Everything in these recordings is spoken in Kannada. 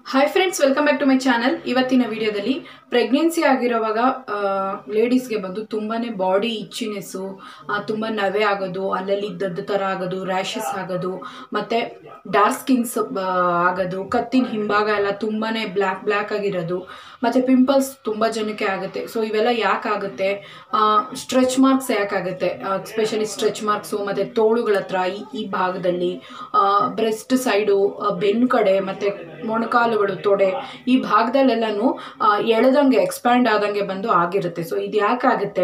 hi friends welcome back to my channel ಇವತ್ತಿನ ವಿಡಿಯೋದಲ್ಲಿ ಪ್ರೆಗ್ನೆನ್ಸಿ ಆಗಿರೋವಾಗ ಲೇಡೀಸ್ಗೆ ಬಂದು ತುಂಬಾನೇ ಬಾಡಿ ಇಚ್ಚಿನೆಸ್ಸು ತುಂಬ ನವೆ ಆಗೋದು ಅಲ್ಲಲ್ಲಿ ದೊಡ್ಡ ಥರ ಆಗೋದು ರ್ಯಾಷಸ್ ಆಗೋದು ಮತ್ತು ಡಾರ್ಕ್ ಸ್ಕಿನ್ಸ್ ಆಗೋದು ಕತ್ತಿನ ಹಿಂಭಾಗ ಎಲ್ಲ ತುಂಬಾ ಬ್ಲ್ಯಾಕ್ ಬ್ಲ್ಯಾಕ್ ಆಗಿರೋದು ಮತ್ತು ಪಿಂಪಲ್ಸ್ ತುಂಬ ಜನಕ್ಕೆ ಆಗುತ್ತೆ ಸೊ ಇವೆಲ್ಲ ಯಾಕೆ ಆಗುತ್ತೆ ಸ್ಟ್ರೆಚ್ ಮಾರ್ಕ್ಸ್ ಯಾಕಾಗುತ್ತೆ ಎಸ್ಪೆಷಲಿ ಸ್ಟ್ರೆಚ್ ಮಾರ್ಕ್ಸು ಮತ್ತು ತೋಳುಗಳ ಹತ್ರ ಈ ಈ ಭಾಗದಲ್ಲಿ ಬ್ರೆಸ್ಟ್ ಸೈಡು ಬೆನ್ನು ಕಡೆ ಮತ್ತು ಮೊಣಕಾಲುಗಳು ತೊಡೆ ಈ ಭಾಗದಲ್ಲೆಲ್ಲನೂ ಎಳೆದಂಗೆ ಎಕ್ಸ್ಪ್ಯಾಂಡ್ ಆದಂಗೆ ಬಂದು ಆಗಿರುತ್ತೆ ಸೊ ಇದು ಯಾಕಾಗುತ್ತೆ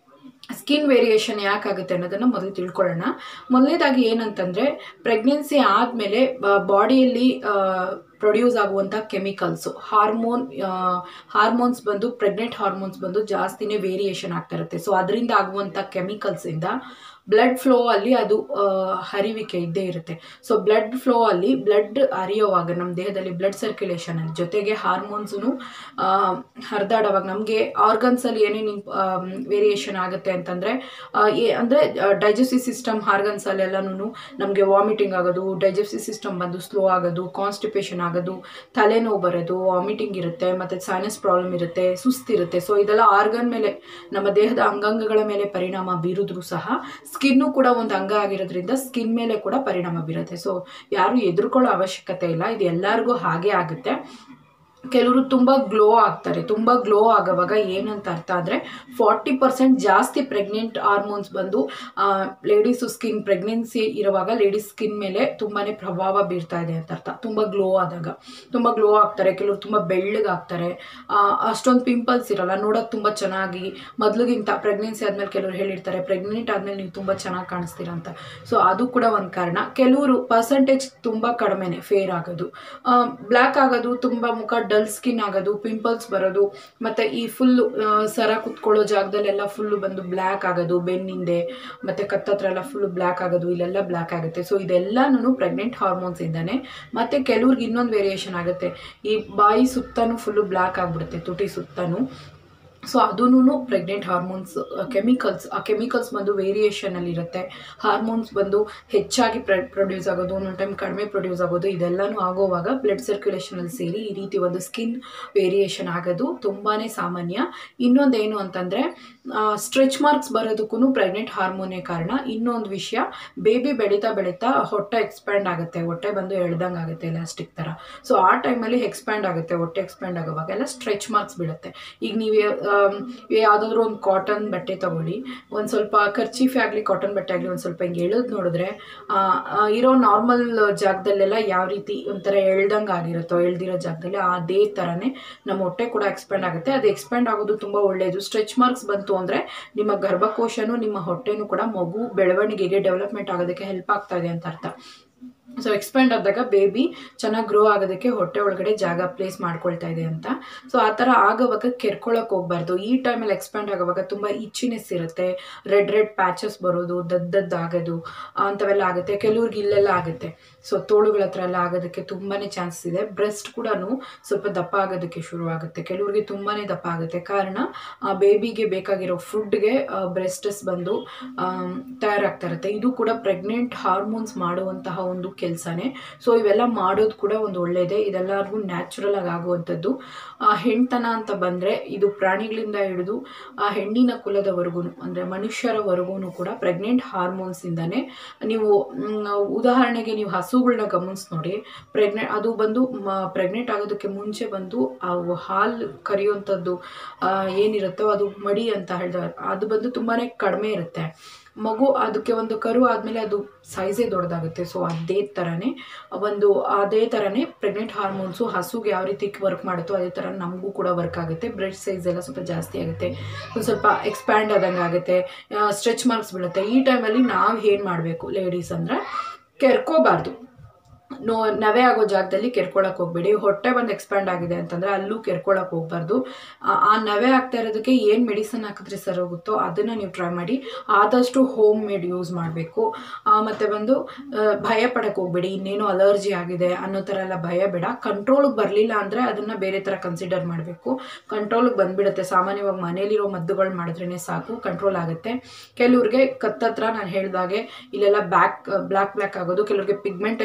ಸ್ಕಿನ್ ವೇರಿಯೇಷನ್ ಯಾಕಾಗುತ್ತೆ ಅನ್ನೋದನ್ನು ಮೊದಲು ತಿಳ್ಕೊಳ್ಳೋಣ ಮೊದಲನೇದಾಗಿ ಏನಂತಂದರೆ ಪ್ರೆಗ್ನೆನ್ಸಿ ಆದಮೇಲೆ ಬಾಡಿಯಲ್ಲಿ ಪ್ರೊಡ್ಯೂಸ್ ಆಗುವಂಥ ಕೆಮಿಕಲ್ಸು ಹಾರ್ಮೋನ್ ಹಾರ್ಮೋನ್ಸ್ ಬಂದು ಪ್ರೆಗ್ನೆಂಟ್ ಹಾರ್ಮೋನ್ಸ್ ಬಂದು ಜಾಸ್ತಿನೇ ವೇರಿಯೇಷನ್ ಆಗ್ತಾ ಇರುತ್ತೆ ಸೊ ಅದರಿಂದ ಆಗುವಂಥ ಕೆಮಿಕಲ್ಸಿಂದ ಬ್ಲಡ್ ಫ್ಲೋ ಅಲ್ಲಿ ಅದು ಹರಿವಿಕೆ ಇದ್ದೇ ಇರುತ್ತೆ ಸೊ ಬ್ಲಡ್ ಫ್ಲೋ ಅಲ್ಲಿ ಬ್ಲಡ್ ಹರಿಯೋವಾಗ ನಮ್ಮ ದೇಹದಲ್ಲಿ ಬ್ಲಡ್ ಸರ್ಕ್ಯುಲೇಷನ್ ಅಲ್ಲಿ ಜೊತೆಗೆ ಹಾರ್ಮೋನ್ಸ್ನು ಹರಿದಾಡುವಾಗ ನಮಗೆ ಆರ್ಗನ್ಸಲ್ಲಿ ಏನೇನು ವೇರಿಯೇಷನ್ ಆಗುತ್ತೆ ಅಂತಂದರೆ ಅಂದರೆ ಡೈಜೆಸ್ಟಿವ್ ಸಿಸ್ಟಮ್ ಆರ್ಗನ್ಸಲ್ಲೆಲ್ಲನೂ ನಮಗೆ ವಾಮಿಟಿಂಗ್ ಆಗೋದು ಡೈಜೆಸ್ಟಿವ್ ಸಿಸ್ಟಮ್ ಬಂದು ಸ್ಲೋ ಆಗೋದು ಕಾನ್ಸ್ಟಿಪೇಷನ್ ಆಗೋದು ತಲೆನೋವು ಬರೋದು ವಾಮಿಟಿಂಗ್ ಇರುತ್ತೆ ಮತ್ತು ಸೈನಸ್ ಪ್ರಾಬ್ಲಮ್ ಇರುತ್ತೆ ಸುಸ್ತಿರುತ್ತೆ ಸೊ ಇದೆಲ್ಲ ಆರ್ಗನ್ ಮೇಲೆ ನಮ್ಮ ದೇಹದ ಅಂಗಾಂಗಗಳ ಮೇಲೆ ಪರಿಣಾಮ ಬೀರಿದ್ರು ಸಹ ಸ್ಕಿನ್ನು ಕೂಡ ಒಂದು ಅಂಗ ಆಗಿರೋದ್ರಿಂದ ಸ್ಕಿನ್ ಮೇಲೆ ಕೂಡ ಪರಿಣಾಮ ಬೀರುತ್ತೆ ಸೊ ಯಾರು ಎದುರ್ಕೊಳ್ಳೋ ಅವಶ್ಯಕತೆ ಇಲ್ಲ ಇದು ಎಲ್ಲರಿಗೂ ಹಾಗೆ ಆಗುತ್ತೆ ಕೆಲವರು ತುಂಬ ಗ್ಲೋ ಆಗ್ತಾರೆ ತುಂಬ ಗ್ಲೋ ಆಗೋವಾಗ ಏನಂತ ಅರ್ಥ ಅಂದರೆ ಫಾರ್ಟಿ ಪರ್ಸೆಂಟ್ ಜಾಸ್ತಿ ಪ್ರೆಗ್ನೆಂಟ್ ಹಾರ್ಮೋನ್ಸ್ ಬಂದು ಲೇಡೀಸು ಸ್ಕಿನ್ ಪ್ರೆಗ್ನೆನ್ಸಿ ಇರುವಾಗ ಲೇಡೀಸ್ ಸ್ಕಿನ್ ಮೇಲೆ ತುಂಬಾ ಪ್ರಭಾವ ಬೀರ್ತಾ ಇದೆ ಅಂತ ಅರ್ಥ ತುಂಬ ಗ್ಲೋ ಆದಾಗ ತುಂಬ ಗ್ಲೋ ಆಗ್ತಾರೆ ಕೆಲವರು ತುಂಬ ಬೆಳ್ಳಗಾಗ್ತಾರೆ ಅಷ್ಟೊಂದು ಪಿಂಪಲ್ಸ್ ಇರಲ್ಲ ನೋಡೋಕೆ ತುಂಬ ಚೆನ್ನಾಗಿ ಮೊದಲಿಗಿಂತ ಪ್ರೆಗ್ನೆನ್ಸಿ ಆದಮೇಲೆ ಕೆಲವರು ಹೇಳಿರ್ತಾರೆ ಪ್ರೆಗ್ನೆಂಟ್ ಆದಮೇಲೆ ನೀವು ತುಂಬ ಚೆನ್ನಾಗಿ ಕಾಣಿಸ್ತೀರ ಅಂತ ಸೊ ಅದು ಕೂಡ ಒಂದು ಕಾರಣ ಕೆಲವರು ಪರ್ಸಂಟೇಜ್ ತುಂಬ ಕಡಿಮೆನೆ ಫೇರ್ ಆಗೋದು ಬ್ಲ್ಯಾಕ್ ಆಗೋದು ತುಂಬ ಮುಖ ಡಲ್ ಸ್ಕಿನ್ ಆಗೋದು ಪಿಂಪಲ್ಸ್ ಬರೋದು ಮತ್ತು ಈ ಫುಲ್ಲು ಸರ ಕುತ್ಕೊಳ್ಳೋ ಜಾಗದಲ್ಲೆಲ್ಲ ಫುಲ್ಲು ಬಂದು ಬ್ಲ್ಯಾಕ್ ಆಗೋದು ಬೆನ್ನಿಂದೆ ಮತ್ತು ಕತ್ತತ್ರ ಎಲ್ಲ ಫುಲ್ಲು ಬ್ಲ್ಯಾಕ್ ಆಗೋದು ಇಲ್ಲೆಲ್ಲ ಬ್ಲ್ಯಾಕ್ ಆಗುತ್ತೆ ಸೊ ಇದೆಲ್ಲನೂ ಪ್ರೆಗ್ನೆಂಟ್ ಹಾರ್ಮೋನ್ಸ್ ಇಂದಾನೆ ಮತ್ತು ಕೆಲವ್ರಿಗೆ ಇನ್ನೊಂದು ವೇರಿಯೇಷನ್ ಆಗುತ್ತೆ ಈ ಬಾಯಿ ಸುತ್ತನೂ ಫುಲ್ಲು ಬ್ಲ್ಯಾಕ್ ಆಗಿಬಿಡುತ್ತೆ ತುಟಿ ಸುತ್ತನೂ ಸೊ ಅದೂ ಪ್ರೆಗ್ನೆಂಟ್ ಹಾರ್ಮೋನ್ಸ್ ಕೆಮಿಕಲ್ಸ್ ಆ ಕೆಮಿಕಲ್ಸ್ ಬಂದು ವೇರಿಯೇಷನಲ್ಲಿ ಇರುತ್ತೆ ಹಾರ್ಮೋನ್ಸ್ ಬಂದು ಹೆಚ್ಚಾಗಿ ಪ್ರ ಪ್ರೊಡ್ಯೂಸ್ ಆಗೋದು ಒಂದೊಂದು ಟೈಮ್ ಕಡಿಮೆ ಪ್ರೊಡ್ಯೂಸ್ ಆಗೋದು ಇದೆಲ್ಲನೂ ಆಗೋವಾಗ ಬ್ಲಡ್ ಸರ್ಕ್ಯುಲೇಷನಲ್ಲಿ ಸೇರಿ ಈ ರೀತಿ ಒಂದು ಸ್ಕಿನ್ ವೇರಿಯೇಷನ್ ಆಗೋದು ತುಂಬಾ ಸಾಮಾನ್ಯ ಇನ್ನೊಂದೇನು ಅಂತಂದರೆ ಸ್ಟ್ರೆಚ್ ಮಾರ್ಕ್ಸ್ ಬರೋದಕ್ಕೂ ಪ್ರೆಗ್ನೆಂಟ್ ಹಾರ್ಮೋನೇ ಕಾರಣ ಇನ್ನೊಂದು ವಿಷಯ ಬೇಬಿ ಬೆಳೀತಾ ಬೆಳೀತಾ ಹೊಟ್ಟೆ ಎಕ್ಸ್ಪ್ಯಾಂಡ್ ಆಗುತ್ತೆ ಹೊಟ್ಟೆ ಬಂದು ಎಳ್ದಂಗೆ ಆಗುತ್ತೆ ಎಲಾಸ್ಟಿಕ್ ಥರ ಸೊ ಆ ಟೈಮಲ್ಲಿ ಎಕ್ಸ್ಪ್ಯಾಂಡ್ ಆಗುತ್ತೆ ಹೊಟ್ಟೆ ಎಕ್ಸ್ಪ್ಯಾಂಡ್ ಆಗೋವಾಗ ಎಲ್ಲ ಸ್ಟ್ರೆಚ್ ಮಾರ್ಕ್ಸ್ ಬೀಳುತ್ತೆ ಈಗ ನೀವು ಯಾವುದಾದ್ರೂ ಒಂದು ಕಾಟನ್ ಬಟ್ಟೆ ತಗೊಳ್ಳಿ ಒಂದು ಸ್ವಲ್ಪ ಖರ್ಚೀಫೆ ಆಗಲಿ ಕಾಟನ್ ಬಟ್ಟೆ ಆಗಲಿ ಒಂದು ಸ್ವಲ್ಪ ಹಿಂಗೆ ಎಳೆದು ನೋಡಿದ್ರೆ ಇರೋ ನಾರ್ಮಲ್ ಜಾಗದಲ್ಲೆಲ್ಲ ಯಾವ ರೀತಿ ಒಂಥರ ಎಳ್ದಂಗೆ ಆಗಿರುತ್ತೋ ಎಳ್ದಿರೋ ಜಾಗದಲ್ಲಿ ಅದೇ ಥರನೇ ನಮ್ಮ ಹೊಟ್ಟೆ ಕೂಡ ಎಕ್ಸ್ಪ್ಯಾಂಡ್ ಆಗುತ್ತೆ ಅದು ಎಕ್ಸ್ಪ್ಯಾಂಡ್ ಆಗೋದು ತುಂಬ ಒಳ್ಳೆಯದು ಸ್ಟ್ರೆಚ್ ಮಾರ್ಕ್ಸ್ ಬಂತು ಅಂದರೆ ನಿಮ್ಮ ಗರ್ಭಕೋಶನೂ ನಿಮ್ಮ ಹೊಟ್ಟೆನೂ ಕೂಡ ಮಗು ಬೆಳವಣಿಗೆಗೆ ಡೆವಲಪ್ಮೆಂಟ್ ಆಗೋದಕ್ಕೆ ಹೆಲ್ಪ್ ಆಗ್ತಾ ಇದೆ ಅಂತ ಅರ್ಥ ಸೊ ಎಕ್ಸ್ಪ್ಯಾಂಡ್ ಆದಾಗ ಬೇಬಿ ಚೆನ್ನಾಗಿ ಗ್ರೋ ಆಗೋದಕ್ಕೆ ಹೊಟ್ಟೆ ಒಳಗಡೆ ಜಾಗ ಪ್ಲೇಸ್ ಮಾಡ್ಕೊಳ್ತಾ ಇದೆ ಅಂತ ಸೊ ಆ ಥರ ಆಗೋವಾಗ ಕೆರ್ಕೊಳಕ್ಕೆ ಹೋಗ್ಬಾರ್ದು ಈ ಟೈಮಲ್ಲಿ ಎಕ್ಸ್ಪ್ಯಾಂಡ್ ಆಗೋವಾಗ ತುಂಬ ಇಚ್ಚಿನೆಸ್ ಇರುತ್ತೆ ರೆಡ್ ರೆಡ್ ಪ್ಯಾಚಸ್ ಬರೋದು ದದ್ದದ್ದು ಆಗೋದು ಅಂಥವೆಲ್ಲ ಆಗುತ್ತೆ ಕೆಲವ್ರಿಗೆ ಇಲ್ಲೆಲ್ಲ ಆಗುತ್ತೆ ಸೊ ತೋಳುಗಳ ಹತ್ರ ಎಲ್ಲ ಆಗೋದಕ್ಕೆ ತುಂಬಾ ಚಾನ್ಸಸ್ ಇದೆ ಬ್ರೆಸ್ಟ್ ಕೂಡ ಸ್ವಲ್ಪ ದಪ್ಪ ಆಗೋದಕ್ಕೆ ಶುರು ಆಗುತ್ತೆ ಕೆಲವ್ರಿಗೆ ತುಂಬಾ ದಪ್ಪ ಆಗುತ್ತೆ ಕಾರಣ ಆ ಬೇಬಿಗೆ ಬೇಕಾಗಿರೋ ಫುಡ್ಗೆ ಬ್ರೆಸ್ಟಸ್ ಬಂದು ತಯಾರಾಗ್ತಾ ಇರುತ್ತೆ ಇದು ಕೂಡ ಪ್ರೆಗ್ನೆಂಟ್ ಹಾರ್ಮೋನ್ಸ್ ಮಾಡುವಂತಹ ಒಂದು ಕೆಲಸನೇ ಸೊ ಇವೆಲ್ಲ ಮಾಡೋದು ಕೂಡ ಒಂದು ಒಳ್ಳೆಯದೇ ಇದೆಲ್ಲರಿಗೂ ನ್ಯಾಚುರಲ್ ಆಗಿ ಆಗುವಂಥದ್ದು ಹೆಣ್ತನ ಅಂತ ಬಂದರೆ ಇದು ಪ್ರಾಣಿಗಳಿಂದ ಹಿಡಿದು ಆ ಹೆಣ್ಣಿನ ಕುಲದವರೆಗೂ ಅಂದರೆ ಮನುಷ್ಯರವರೆಗೂ ಕೂಡ ಪ್ರೆಗ್ನೆಂಟ್ ಹಾರ್ಮೋನ್ಸಿಂದನೇ ನೀವು ಉದಾಹರಣೆಗೆ ನೀವು ಹಸುಗಳನ್ನ ಗಮನಿಸಿ ನೋಡಿ ಪ್ರೆಗ್ನೆಂಟ್ ಅದು ಬಂದು ಪ್ರೆಗ್ನೆಂಟ್ ಆಗೋದಕ್ಕೆ ಮುಂಚೆ ಬಂದು ಆ ಹಾಲು ಕರೆಯುವಂಥದ್ದು ಏನಿರುತ್ತೋ ಅದು ಮಡಿ ಅಂತ ಹೇಳಿದ್ರೆ ಅದು ಬಂದು ತುಂಬಾ ಕಡಿಮೆ ಇರುತ್ತೆ ಮಗು ಅದಕ್ಕೆ ಒಂದು ಕರು ಆದಮೇಲೆ ಅದು ಸೈಜೇ ದೊಡ್ಡದಾಗುತ್ತೆ ಸೊ ಅದೇ ಥರನೇ ಒಂದು ಅದೇ ಥರನೇ ಪ್ರೆಗ್ನೆಂಟ್ ಹಾರ್ಮೋನ್ಸು ಹಸುಗೆ ಯಾವ ರೀತಿ ವರ್ಕ್ ಮಾಡುತ್ತೋ ಅದೇ ಥರ ನಮಗೂ ಕೂಡ ವರ್ಕ್ ಆಗುತ್ತೆ ಬ್ರೆಡ್ ಸೈಜ್ ಎಲ್ಲ ಸ್ವಲ್ಪ ಜಾಸ್ತಿ ಆಗುತ್ತೆ ಒಂದು ಸ್ವಲ್ಪ ಎಕ್ಸ್ಪ್ಯಾಂಡ್ ಆದಂಗೆ ಆಗುತ್ತೆ ಸ್ಟ್ರೆಚ್ ಮಾರ್ಕ್ಸ್ ಬೀಳುತ್ತೆ ಈ ಟೈಮಲ್ಲಿ ನಾವು ಏನು ಮಾಡಬೇಕು ಲೇಡೀಸ್ ಅಂದರೆ ಕೆರ್ಕೋಬಾರ್ದು ನೋ ನವೆ ಆಗೋ ಜಾಗದಲ್ಲಿ ಕೆರ್ಕೊಳಕ್ಕೆ ಹೋಗ್ಬೇಡಿ ಹೊಟ್ಟೆ ಬಂದು ಎಕ್ಸ್ಪ್ಯಾಂಡ್ ಆಗಿದೆ ಅಂತಂದರೆ ಅಲ್ಲೂ ಕೆರ್ಕೊಳಕ್ಕೆ ಹೋಗ್ಬಾರ್ದು ಆ ನವೆ ಆಗ್ತಾ ಇರೋದಕ್ಕೆ ಏನು ಮೆಡಿಸನ್ ಹಾಕಿದ್ರೆ ಸರಿ ಹೋಗುತ್ತೋ ಅದನ್ನು ನೀವು ಟ್ರೈ ಮಾಡಿ ಆದಷ್ಟು ಹೋಮ್ ಮೇಡ್ ಯೂಸ್ ಮಾಡಬೇಕು ಮತ್ತು ಬಂದು ಭಯ ಪಡಕ್ಕೆ ಹೋಗ್ಬೇಡಿ ಇನ್ನೇನು ಅಲರ್ಜಿ ಆಗಿದೆ ಅನ್ನೋ ಥರ ಎಲ್ಲ ಭಯ ಬೇಡ ಕಂಟ್ರೋಲಿಗೆ ಬರಲಿಲ್ಲ ಅಂದರೆ ಅದನ್ನು ಬೇರೆ ಥರ ಕನ್ಸಿಡರ್ ಮಾಡಬೇಕು ಕಂಟ್ರೋಲಿಗೆ ಬಂದುಬಿಡುತ್ತೆ ಸಾಮಾನ್ಯವಾಗಿ ಮನೇಲಿರೋ ಮದ್ದುಗಳು ಮಾಡಿದ್ರೇ ಸಾಕು ಕಂಟ್ರೋಲ್ ಆಗುತ್ತೆ ಕೆಲವ್ರಿಗೆ ಕತ್ತತ್ರ ನಾನು ಹೇಳಿದಾಗೆ ಇಲ್ಲೆಲ್ಲ ಬ್ಯಾಕ್ ಬ್ಲ್ಯಾಕ್ ಬ್ಲ್ಯಾಕ್ ಆಗೋದು ಕೆಲವ್ರಿಗೆ ಪಿಗ್ಮೆಂಟೇಷನ್ ಕೂಡ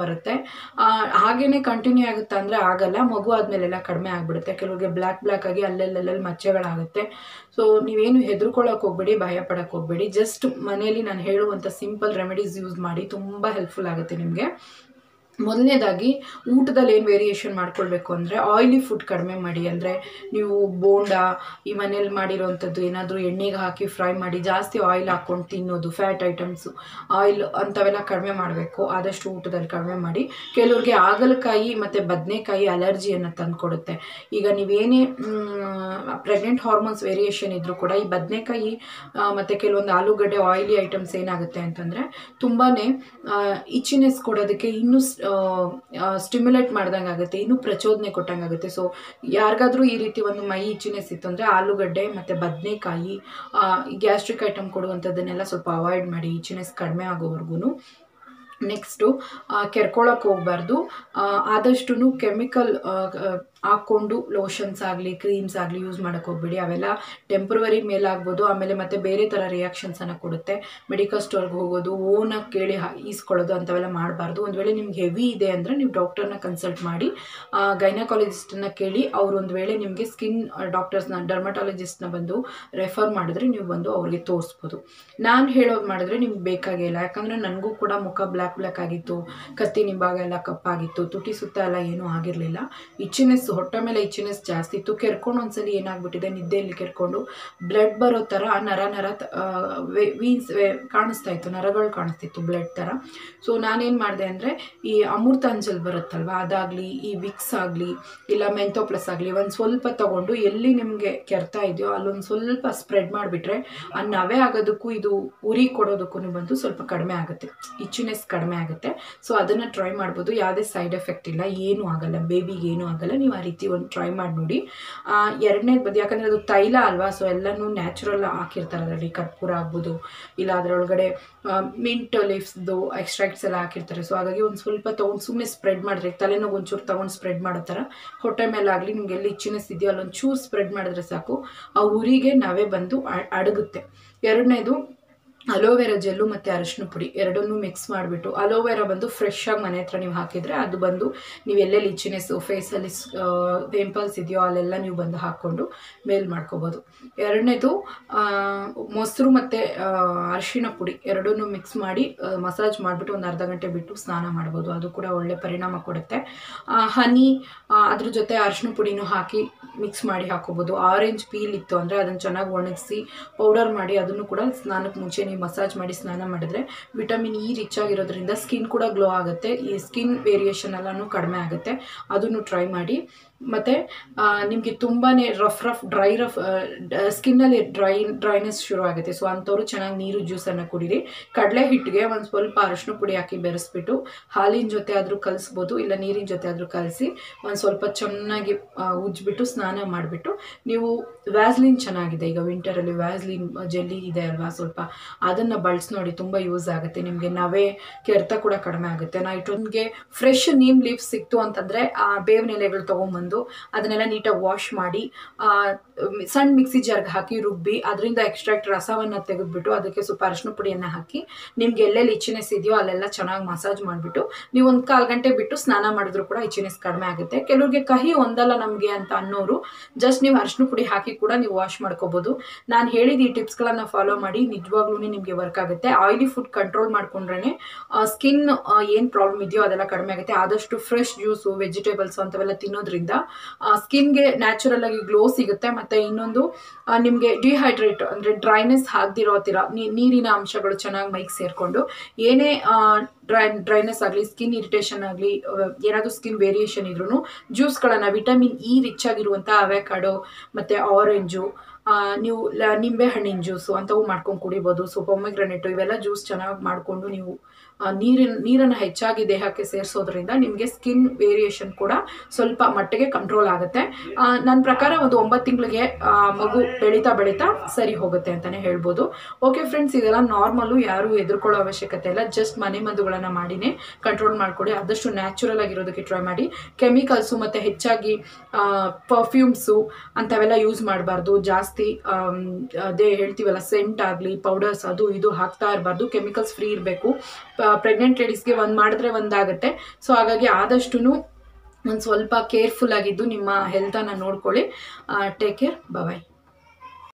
ಬರುತ್ತೆ ಆ, ಹಾಗೇನೆ ಕಂಟಿನ್ಯೂ ಆಗುತ್ತೆ ಅಂದರೆ ಆಗಲ್ಲ ಮಗು ಆದಮೇಲೆಲ್ಲ ಕಡಿಮೆ ಆಗಿಬಿಡುತ್ತೆ ಕೆಲವ್ರಿಗೆ ಬ್ಲ್ಯಾಕ್ ಬ್ಲ್ಯಾಕ್ ಆಗಿ ಅಲ್ಲೆಲ್ಲಲ್ಲಿ ಮಚ್ಚೆಗಳಾಗುತ್ತೆ ಸೊ ನೀವೇನು ಹೆದರ್ಕೊಳ್ಳೋಕೆ ಹೋಗ್ಬೇಡಿ ಭಯ ಪಡೋಕೆ ಹೋಗ್ಬೇಡಿ ಜಸ್ಟ್ ಮನೆಯಲ್ಲಿ ನಾನು ಹೇಳುವಂಥ ಸಿಂಪಲ್ ರೆಮಿಡೀಸ್ ಯೂಸ್ ಮಾಡಿ ತುಂಬ ಹೆಲ್ಪ್ಫುಲ್ ಆಗುತ್ತೆ ನಿಮಗೆ ಮೊದಲನೇದಾಗಿ ಊಟದಲ್ಲಿ ಏನು ವೇರಿಯೇಷನ್ ಮಾಡ್ಕೊಳ್ಬೇಕು ಅಂದರೆ ಆಯಿಲಿ ಫುಡ್ ಕಡಿಮೆ ಮಾಡಿ ಅಂದರೆ ನೀವು ಬೋಂಡ ಈ ಮನೇಲಿ ಮಾಡಿರೋವಂಥದ್ದು ಏನಾದರೂ ಎಣ್ಣೆಗೆ ಹಾಕಿ ಫ್ರೈ ಮಾಡಿ ಜಾಸ್ತಿ ಆಯಿಲ್ ಹಾಕ್ಕೊಂಡು ತಿನ್ನೋದು ಫ್ಯಾಟ್ ಐಟಮ್ಸು ಆಯಿಲ್ ಅಂಥವೆಲ್ಲ ಕಡಿಮೆ ಮಾಡಬೇಕು ಆದಷ್ಟು ಊಟದಲ್ಲಿ ಕಡಿಮೆ ಮಾಡಿ ಕೆಲವ್ರಿಗೆ ಹಾಗಲಕಾಯಿ ಮತ್ತು ಬದನೆಕಾಯಿ ಅಲರ್ಜಿಯನ್ನು ತಂದುಕೊಡುತ್ತೆ ಈಗ ನೀವೇನೇ ಪ್ರೆಗ್ನೆಂಟ್ ಹಾರ್ಮೋನ್ಸ್ ವೇರಿಯೇಷನ್ ಇದ್ದರೂ ಕೂಡ ಈ ಬದನೆಕಾಯಿ ಮತ್ತು ಕೆಲವೊಂದು ಆಲೂಗಡ್ಡೆ ಆಯಿಲಿ ಐಟಮ್ಸ್ ಏನಾಗುತ್ತೆ ಅಂತಂದರೆ ತುಂಬಾ ಇಚ್ಚಿನೆಸ್ ಕೊಡೋದಕ್ಕೆ ಇನ್ನೂ ಸ್ಟಿಮ್ಯುಲೇಟ್ ಮಾಡ್ದಂಗೆ ಆಗುತ್ತೆ ಇನ್ನೂ ಪ್ರಚೋದನೆ ಕೊಟ್ಟಂಗೆ ಆಗುತ್ತೆ ಸೊ ಯಾರಿಗಾದ್ರೂ ಈ ರೀತಿ ಒಂದು ಮೈ ಇಚ್ಚಿನೆಸ್ ಇತ್ತು ಅಂದರೆ ಆಲೂಗಡ್ಡೆ ಮತ್ತು ಬದನೆಕಾಯಿ ಗ್ಯಾಸ್ಟ್ರಿಕ್ ಐಟಮ್ ಕೊಡುವಂಥದ್ದನ್ನೆಲ್ಲ ಸ್ವಲ್ಪ ಅವಾಯ್ಡ್ ಮಾಡಿ ಇಚ್ಚಿನೆಸ್ ಕಡಿಮೆ ಆಗೋವರೆಗೂ ನೆಕ್ಸ್ಟು ಕೆರ್ಕೊಳಕ್ಕೆ ಹೋಗ್ಬಾರ್ದು ಆದಷ್ಟು ಕೆಮಿಕಲ್ ಹಾಕ್ಕೊಂಡು ಲೋಷನ್ಸ್ ಆಗಲಿ ಕ್ರೀಮ್ಸ್ ಆಗಲಿ ಯೂಸ್ ಮಾಡೋಕ್ಕೆ ಹೋಗ್ಬೇಡಿ ಅವೆಲ್ಲ ಟೆಂಪ್ರವರಿ ಮೇಲಾಗ್ಬೋದು ಆಮೇಲೆ ಮತ್ತೆ ಬೇರೆ ಥರ ರಿಯಾಕ್ಷನ್ಸನ್ನು ಕೊಡುತ್ತೆ ಮೆಡಿಕಲ್ ಸ್ಟೋರ್ಗೆ ಹೋಗೋದು ಓನಾಗಿ ಕೇಳಿ ಹಾ- ಈಸ್ಕೊಳ್ಳೋದು ಅಂಥವೆಲ್ಲ ಮಾಡಬಾರ್ದು ಒಂದು ವೇಳೆ ನಿಮ್ಗೆ ಹೆವಿ ಇದೆ ಅಂದರೆ ನೀವು ಡಾಕ್ಟರ್ನ ಕನ್ಸಲ್ಟ್ ಮಾಡಿ ಗೈನಕಾಲಜಿಸ್ಟನ್ನ ಕೇಳಿ ಅವ್ರು ಒಂದು ವೇಳೆ ನಿಮಗೆ ಸ್ಕಿನ್ ಡಾಕ್ಟರ್ಸ್ನ ಡರ್ಮಟಾಲಜಿಸ್ಟ್ನ ಬಂದು ರೆಫರ್ ಮಾಡಿದ್ರೆ ನೀವು ಬಂದು ಅವ್ರಿಗೆ ತೋರಿಸ್ಬೋದು ನಾನು ಹೇಳೋದು ಮಾಡಿದ್ರೆ ನಿಮ್ಗೆ ಬೇಕಾಗೇ ಇಲ್ಲ ಯಾಕಂದರೆ ನನಗೂ ಕೂಡ ಮುಖ ಬ್ಲ್ಯಾಕ್ ಬ್ಲ್ಯಾಕ್ ಆಗಿತ್ತು ಕತ್ತಿ ನಿಂಬಾಗ ಎಲ್ಲ ಕಪ್ಪಾಗಿತ್ತು ತುಟಿ ಸುತ್ತ ಎಲ್ಲ ಏನೂ ಆಗಿರಲಿಲ್ಲ ಇಚ್ಚಿನೆಸ್ ಹೊಟ್ಟೆ ಮೇಲೆ ಇಚ್ಚಿನೆಸ್ ಜಾಸ್ತಿ ಇತ್ತು ಕೆರ್ಕೊಂಡು ಒಂದ್ಸಲಿ ಏನಾಗ್ಬಿಟ್ಟಿದೆ ನಿದ್ದೆಯಲ್ಲಿ ಕೆರ್ಕೊಂಡು ಬ್ಲಡ್ ಬರೋ ಥರ ನರ ನರ ವೀನ್ಸ್ ಕಾಣಿಸ್ತಾ ಇತ್ತು ನರಗಳು ಕಾಣಿಸ್ತಿತ್ತು ಬ್ಲಡ್ ಥರ ಸೊ ನಾನೇನು ಮಾಡಿದೆ ಅಂದರೆ ಈ ಅಮೃತಾಂಜಲ್ ಬರುತ್ತಲ್ವ ಅದಾಗಲಿ ಈ ವಿಕ್ಸ್ ಆಗಲಿ ಇಲ್ಲ ಮೆಂತೋ ಪ್ಲಸ್ ಆಗಲಿ ಒಂದು ಸ್ವಲ್ಪ ತಗೊಂಡು ಎಲ್ಲಿ ನಿಮಗೆ ಕೆರ್ತಾ ಇದೆಯೋ ಅಲ್ಲೊಂದು ಸ್ವಲ್ಪ ಸ್ಪ್ರೆಡ್ ಮಾಡಿಬಿಟ್ರೆ ಆ ನವೆ ಆಗೋದಕ್ಕೂ ಇದು ಉರಿ ಕೊಡೋದಕ್ಕೂ ಬಂದು ಸ್ವಲ್ಪ ಕಡಿಮೆ ಆಗುತ್ತೆ ಇಚ್ಚಿನೆಸ್ ಕಡಿಮೆ ಆಗುತ್ತೆ ಸೊ ಅದನ್ನು ಟ್ರೈ ಮಾಡ್ಬೋದು ಯಾವುದೇ ಸೈಡ್ ಎಫೆಕ್ಟ್ ಇಲ್ಲ ಏನೂ ಆಗಲ್ಲ ಬೇಬಿಗೆ ಏನೂ ಆಗಲ್ಲ ನೀವು ಆ ರೀತಿ ಒಂದು ಟ್ರೈ ಮಾಡಿ ನೋಡಿ ಎರಡನೇದು ಬದಿ ಯಾಕಂದರೆ ಅದು ತೈಲ ಅಲ್ವಾ ಸೊ ಎಲ್ಲನೂ ನ್ಯಾಚುರಲ್ ಹಾಕಿರ್ತಾರೆ ಅದರಲ್ಲಿ ಕರ್ಪೂರ ಆಗ್ಬೋದು ಇಲ್ಲ ಅದರೊಳಗಡೆ ಮಿಂಟ್ ಲೀವ್ಸ್ದು ಎಕ್ಸ್ಟ್ರಾಕ್ಟ್ಸ್ ಎಲ್ಲ ಹಾಕಿರ್ತಾರೆ ಸೊ ಹಾಗಾಗಿ ಒಂದು ಸ್ವಲ್ಪ ತೊಗೊಂಡು ಸುಮ್ಮನೆ ಸ್ಪ್ರೆಡ್ ಮಾಡಿದ್ರೆ ತಲೆನೋವು ಒಂಚೂರು ತೊಗೊಂಡು ಸ್ಪ್ರೆಡ್ ಮಾಡೋ ಥರ ಹೊಟ್ಟೆ ಮೇಲೆ ಆಗಲಿ ನಿಮ್ಗೆ ಎಲ್ಲಿ ಇಚ್ಚಿನೆಸ್ ಇದೆಯೋ ಅಲ್ಲೊಂದು ಚೂರು ಸ್ಪ್ರೆಡ್ ಮಾಡಿದ್ರೆ ಸಾಕು ಆ ಉರಿಗೆ ನಾವೇ ಬಂದು ಅ- ಅಡಗುತ್ತೆ ಎರಡನೇದು ಅಲೋವೆರಾ ಜೆಲ್ಲು ಮತ್ತು ಅರಿಶಿನ ಪುಡಿ ಎರಡನ್ನೂ ಮಿಕ್ಸ್ ಮಾಡಿಬಿಟ್ಟು ಅಲೋವೆರಾ ಬಂದು ಫ್ರೆಶ್ ಆಗಿ ಮನೆ ಹತ್ರ ನೀವು ಹಾಕಿದರೆ ಅದು ಬಂದು ನೀವು ಎಲ್ಲೆಲ್ಲಿ ಇಚ್ಚಿನೆಸ್ಸು ಫೇಸಲ್ಲಿ ಪಿಂಪಲ್ಸ್ ಇದೆಯೋ ಅಲ್ಲೆಲ್ಲ ನೀವು ಬಂದು ಹಾಕ್ಕೊಂಡು ಮೇಲ್ ಮಾಡ್ಕೋಬೋದು ಎರಡನೇದು ಮೊಸರು ಮತ್ತು ಅರಿಶಿನ ಪುಡಿ ಎರಡನ್ನೂ ಮಿಕ್ಸ್ ಮಾಡಿ ಮಸಾಜ್ ಮಾಡಿಬಿಟ್ಟು ಒಂದು ಅರ್ಧ ಗಂಟೆ ಬಿಟ್ಟು ಸ್ನಾನ ಮಾಡ್ಬೋದು ಅದು ಕೂಡ ಒಳ್ಳೆ ಪರಿಣಾಮ ಕೊಡುತ್ತೆ ಹನಿ ಅದ್ರ ಜೊತೆ ಅರಿಶಿನ ಪುಡಿನೂ ಹಾಕಿ ಮಿಕ್ಸ್ ಮಾಡಿ ಹಾಕೋಬೋದು ಆರೆಂಜ್ ಪೀಲ್ ಇತ್ತು ಅಂದರೆ ಅದನ್ನು ಚೆನ್ನಾಗಿ ಒಣಗಿಸಿ ಪೌಡರ್ ಮಾಡಿ ಅದನ್ನು ಕೂಡ ಸ್ನಾನಕ್ಕೆ ಮುಂಚೆ ನೀವು ಮಸಾಜ್ ಮಾಡಿ ಸ್ನಾನ ಮಾಡಿದ್ರೆ ವಿಟಮಿನ್ ಇ ರಿಚ್ ಆಗಿರೋದ್ರಿಂದ ಸ್ಕಿನ್ ಕೂಡ ಗ್ಲೋ ಆಗುತ್ತೆ ಈ ಸ್ಕಿನ್ ವೇರಿಯೇಷನ್ ಎಲ್ಲನೂ ಕಡಿಮೆ ಆಗುತ್ತೆ ಅದನ್ನು ಟ್ರೈ ಮಾಡಿ ಮತ್ತು ನಿಮಗೆ ತುಂಬಾ ರಫ್ ರಫ್ ಡ್ರೈ ರಫ್ ಸ್ಕಿನ್ನಲ್ಲಿ ಡ್ರೈ ಡ್ರೈನೆಸ್ ಶುರು ಆಗುತ್ತೆ ಸೊ ಅಂಥವ್ರು ಚೆನ್ನಾಗಿ ನೀರು ಜ್ಯೂಸನ್ನು ಕುಡೀರಿ ಕಡಲೆ ಹಿಟ್ಟಿಗೆ ಒಂದು ಸ್ವಲ್ಪ ಅರಶಿನ ಪುಡಿ ಹಾಕಿ ಬೆರೆಸ್ಬಿಟ್ಟು ಹಾಲಿನ ಜೊತೆ ಆದರೂ ಕಲಿಸ್ಬೋದು ಇಲ್ಲ ನೀರಿನ ಜೊತೆ ಆದರೂ ಕಲಸಿ ಒಂದು ಸ್ವಲ್ಪ ಚೆನ್ನಾಗಿ ಆ, ಉಜ್ಜಿಬಿಟ್ಟು ಸ್ನಾನ ಮಾಡಿಬಿಟ್ಟು ನೀವು ವ್ಯಾಸ್ಲಿನ್ ಚೆನ್ನಾಗಿದೆ ಈಗ ವಿಂಟರಲ್ಲಿ ವ್ಯಾಸ್ಲಿನ್ ಜೆಲ್ಲಿ ಇದೆ ಅಲ್ವಾ ಸ್ವಲ್ಪ ಅದನ್ನು ಬಳಸಿ ನೋಡಿ ತುಂಬ ಯೂಸ್ ಆಗುತ್ತೆ ನಿಮಗೆ ನವೆ ಕೆರೆತ ಕೂಡ ಕಡಿಮೆ ಆಗುತ್ತೆ ನಾ ಇಟ್ಟೊಂದಿಗೆ ಫ್ರೆಶ್ ನೀಮ್ ಲೀವ್ಸ್ ಸಿಕ್ತು ಅಂತಂದರೆ ಆ ಬೇವಿನ ಎಲೆಗಳು ತೊಗೊಂಬಂದು ಅದನ್ನೆಲ್ಲ ನೀಟಾಗಿ ವಾಶ್ ಮಾಡಿ ಆ, ಮ್, ಸಣ್ಣ ಮಿಕ್ಸಿ ಜಾರ್ಗೆ ಹಾಕಿ ರುಬ್ಬಿ ಅದರಿಂದ ಎಕ್ಸ್ಟ್ರಾಕ್ಟ್ ರಸವನ್ನು ತೆಗೆದುಬಿಟ್ಟು ಅದಕ್ಕೆ ಸ್ವಲ್ಪ ಅರಿಶಿನ ಪುಡಿಯನ್ನು ಹಾಕಿ ನಿಮ್ಗೆ ಎಲ್ಲೆಲ್ಲಿ ಇಚ್ಚಿನೆಸ್ ಇದೆಯೋ ಅಲ್ಲೆಲ್ಲ ಚೆನ್ನಾಗಿ ಮಸಾಜ್ ಮಾಡಿಬಿಟ್ಟು ನೀವು ಒಂದು ಕಾಲು ಗಂಟೆ ಬಿಟ್ಟು ಸ್ನಾನ ಮಾಡಿದ್ರು ಕೂಡ ಇಚ್ಚಿನೆಸ್ ಕಡಿಮೆ ಆಗುತ್ತೆ ಕೆಲವ್ರಿಗೆ ಕಹಿ ಒಂದಲ್ಲ ನಮಗೆ ಅಂತ ಅನ್ನೋರು ಜಸ್ಟ್ ನೀವು ಅರಿಶಿನ ಪುಡಿ ಹಾಕಿ ಕೂಡ ನೀವು ವಾಶ್ ಮಾಡ್ಕೋಬೋದು ನಾನು ಹೇಳಿದ ಈ ಟಿಪ್ಸ್ಗಳನ್ನು ಫಾಲೋ ಮಾಡಿ ನಿಜವಾಗ್ಲೂ ನಿಮಗೆ ವರ್ಕ್ ಆಗುತ್ತೆ ಆಯಿಲಿ ಫುಡ್ ಕಂಟ್ರೋಲ್ ಮಾಡ್ಕೊಂಡ್ರೆ ಸ್ಕಿನ್ ಏನು ಪ್ರಾಬ್ಲಮ್ ಇದೆಯೋ ಅದೆಲ್ಲ ಕಡಿಮೆ ಆಗುತ್ತೆ ಆದಷ್ಟು ಫ್ರೆಶ್ ಜ್ಯೂಸು ವೆಜಿಟೇಬಲ್ಸ್ ಅಂಥವೆಲ್ಲ ತಿನ್ನೋದ್ರಿಂದ ಸ್ಕಿನ್ಗೆ ನ್ಯಾಚುರಲ್ ಆಗಿ ಗ್ಲೋ ಸಿಗುತ್ತೆ ಮತ್ತು ಇನ್ನೊಂದು ನಿಮಗೆ ಡಿಹೈಡ್ರೇಟ್ ಅಂದರೆ ಡ್ರೈನೆಸ್ ಆಗದಿರೋ ಥರ ನೀರಿನ ಅಂಶಗಳು ಚೆನ್ನಾಗಿ ಮೈಗೆ ಸೇರಿಕೊಂಡು ಏನೇ ಡ್ರೈ ಡ್ರೈನೆಸ್ ಆಗಲಿ ಸ್ಕಿನ್ ಇರಿಟೇಷನ್ ಆಗಲಿ ಏನಾದರೂ ಸ್ಕಿನ್ ವೇರಿಯೇಷನ್ ಇದ್ರೂ ಜ್ಯೂಸ್ಗಳನ್ನು ವಿಟಮಿನ್ ಇ ರಿಚ್ ಆಗಿರುವಂಥ ಅವೆಕಾಡೋ ಮತ್ತು ಆರೆಂಜು ಆ, ನೀವು ಲ- ನಿಂಬೆ ಹಣ್ಣಿನ ಜ್ಯೂಸು ಅಂಥವು ಮಾಡ್ಕೊಂಡು ಕುಡಿಬೋದು ಸೊ ಪೊಮೆಗ್ರನೇಟು ಇವೆಲ್ಲ ಜ್ಯೂಸ್ ಚೆನ್ನಾಗಿ ಮಾಡಿಕೊಂಡು ನೀವು ಆ, ನೀರಿನ ನೀರನ್ನು ಹೆಚ್ಚಾಗಿ ದೇಹಕ್ಕೆ ಸೇರಿಸೋದ್ರಿಂದ ನಿಮಗೆ ಸ್ಕಿನ್ ವೇರಿಯೇಷನ್ ಕೂಡ ಸ್ವಲ್ಪ ಮಟ್ಟಿಗೆ ಕಂಟ್ರೋಲ್ ಆಗುತ್ತೆ ಆ, ನನ್ನ ಪ್ರಕಾರ ಒಂದು ಒಂಬತ್ತು ತಿಂಗಳಿಗೆ ಮಗು ಬೆಳೀತಾ ಬೆಳೀತಾ ಸರಿ ಹೋಗುತ್ತೆ ಅಂತಲೇ ಹೇಳ್ಬೋದು ಓಕೆ ಫ್ರೆಂಡ್ಸ್ ಇದೆಲ್ಲ ನಾರ್ಮಲು ಯಾರೂ ಹೆದರ್ಕೊಳ್ಳೋ ಅವಶ್ಯಕತೆ ಇಲ್ಲ ಜಸ್ಟ್ ಮನೆ ಮದ್ದುಗಳನ್ನು ಮಾಡಿನೇ ಕಂಟ್ರೋಲ್ ಮಾಡಿಕೊಡಿ ಆದಷ್ಟು ನ್ಯಾಚುರಲ್ ಆಗಿರೋದಕ್ಕೆ ಟ್ರೈ ಮಾಡಿ ಕೆಮಿಕಲ್ಸು ಮತ್ತು ಹೆಚ್ಚಾಗಿ ಪರ್ಫ್ಯೂಮ್ಸು ಅಂಥವೆಲ್ಲ ಯೂಸ್ ಮಾಡಬಾರ್ದು ಜಾಸ್ತಿ ಆಮ್, ಅದೇ ಹೇಳ್ತೀವಲ್ಲ ಸೆಂಟ್ ಆಗಲಿ ಪೌಡರ್ಸ್ ಅದು ಇದು ಹಾಕ್ತಾ ಇರಬಾರ್ದು ಕೆಮಿಕಲ್ಸ್ ಫ್ರೀ ಇರಬೇಕು ಪ್ರೆಗ್ನೆಂಟ್ ಲೇಡೀಸ್ಗೆ ಒಂದು ಮಾಡಿದ್ರೆ ಒಂದಾಗುತ್ತೆ ಸೊ ಹಾಗಾಗಿ ಆದಷ್ಟು ಒಂದು ಸ್ವಲ್ಪ ಕೇರ್ಫುಲ್ ಆಗಿದ್ದು ನಿಮ್ಮ ಹೆಲ್ತನ್ನು ನೋಡ್ಕೊಳ್ಳಿ ಟೇಕ್ ಕೇರ್ ಬಾಯ್